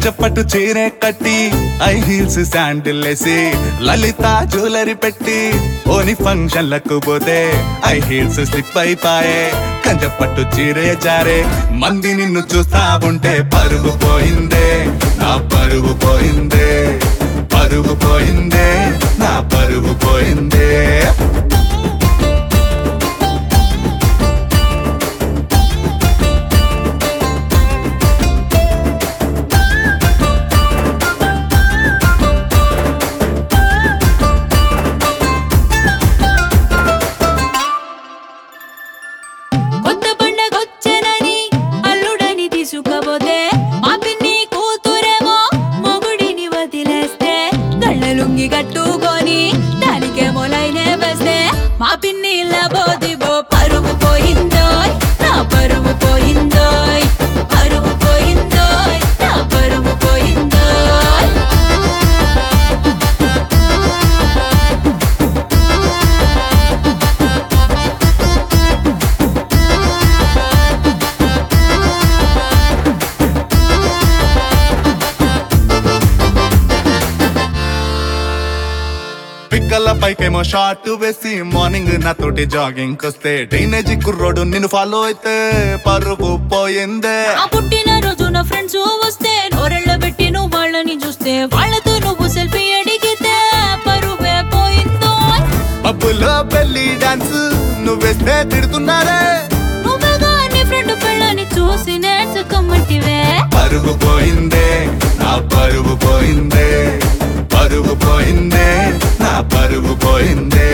కంచపట్టు చీరే కట్టి I heels sandal వేసి లలిత జ్యువెలరీ పెట్టి ఓని ఫంక్షన్లకు పోతే ఐ హీల్స్ స్లిప్ అయిపాయే కంచపట్టు చీరే జారే మంది నిన్ను చూస్తా ఉంటే పరుగు పోయిందే నా పరుగు పోయిందే పరుగు పోయిందే నా పరుగు పోయిందే కొత్త పండగొచ్చెనని అల్లుడని తీసుకపోతే మా పిన్ని కూతురేమో మొగుడిని వదిలేస్తే గళ్ళలుంగి కట్టుకొని దానికేమో లైనే వేస్తే మా పిన్ని లబోదిబో పరుగు పోయిందోయ్ నా పరుగు పోయిందోయ్ పరుగు పోయిందోయ్ నా పరుగు పోయిందోయ్ పిక్కల పైకేమో షార్ట్ వేసి మార్నింగ్ నాతోటి జాగింగ్ వస్తే టీనేజ్ కుర్రోడు నిన్ను ఫాలో అయితే పరుగు పోయిందే ఆ పుట్టిన రోజు నా ఫ్రెండ్స్ వస్తే నోరెళ్ళ పెట్టి నువ్వు వాళ్ళని చూస్తే వాళ్ళతో నువ్వు సెల్ఫీ అడిగితే పరువే పోయిందో పబ్బులో పెళ్లి డాన్స్ నువ్వేస్తే తిడుతున్నారే నువ్వేగా నీ ఫ్రెండ్ పిల్లని చూసి నేర్చుకోమంటివే పరుగు పోయిందే నా పరుగు పోయిందే పరుగు పోయిందే నా పరుగు పోయిందే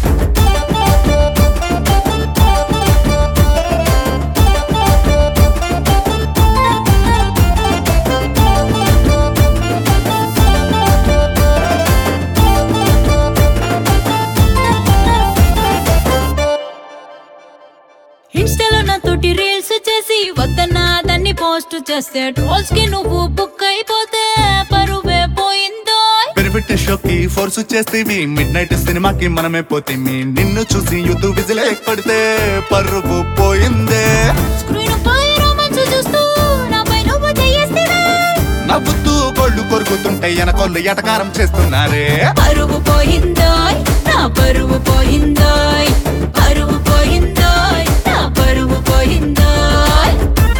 ఇన్స్టాలో నాతోటి రీల్స్ చేసి వద్దన్నా దాన్ని పోస్ట్ చేస్తే ట్రోల్స్ కి నువ్వు బుక్ అయిపోతే పరువే పోయిందో బెనిఫిట్ షోకి ఫోర్స్ చేస్తేవి మిడ్ నైట్ సినిమాకి మనమే పోతేమి నిన్ను చూసి యూత్ విజిల్ పడితే పరుగు పోయిందే స్క్రీన్ పై రొమాన్స్ చూస్తూ నాపై నువ్వు చెయ్యేస్తేవే నవ్వుతూ కొళ్ళు కొరుకుతుంటే ఎనకొల్లు ఎటకారం చేస్తున్నారే పరువు పోయిందోయ్ నా పరువు పోయిందోయ్ పరువు పోయిందోయ్ నా పరువు పోయిందోయ్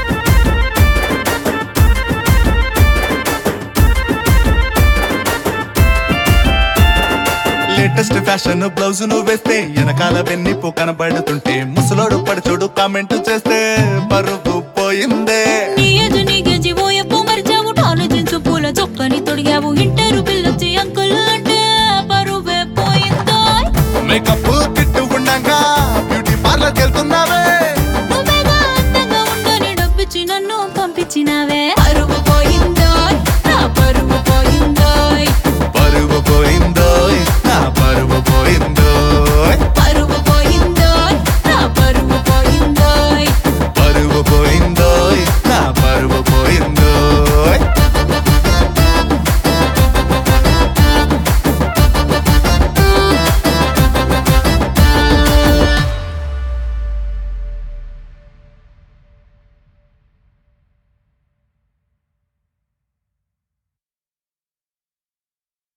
లేటెస్ట్ ఫ్యాషన్ బ్లౌజ్ ను వేస్తే వెనకాల వెన్నిపు కనబడుతుంటే ముసలోడు పడుచోడు కామెంట్ చేస్తే పరుగు పోయిందే నీ ఎదు నీ గెంజి ఓయప్పు మరిచావు టాను జిన్సు పూల చొక్కని తొడిగావు ఇంటరు పిల్లొచ్చి అంకుల్ అంటే పరువే పోయిందోయ్ మేకప్